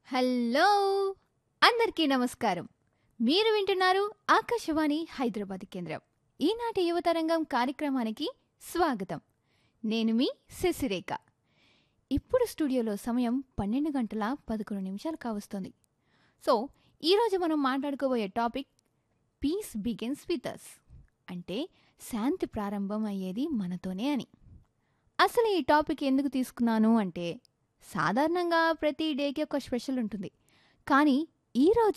hello అందరికీ నమస్కారం మీరు వింటున్నారు ఆకాశవాణి హైదరాబాద్ కేంద్రం ఈనాటి యువతరంగం కార్యక్రమానికి స్వాగతం నేను మీ శశిరేఖ ఇప్పుడు స్టూడియోలో సమయం పన్నెండు గంటల పదకొండు నిమిషాలు కావస్తుంది సో ఈరోజు మనం మాట్లాడుకోబోయే topic peace begins with us అంటే శాంతి ప్రారంభం అయ్యేది మనతోనే అని అసలు ఈ టాపిక్ ఎందుకు తీసుకున్నాను అంటే సాధారణంగా ప్రతి డేకి ఒక స్పెషల్ ఉంటుంది కానీ ఈరోజు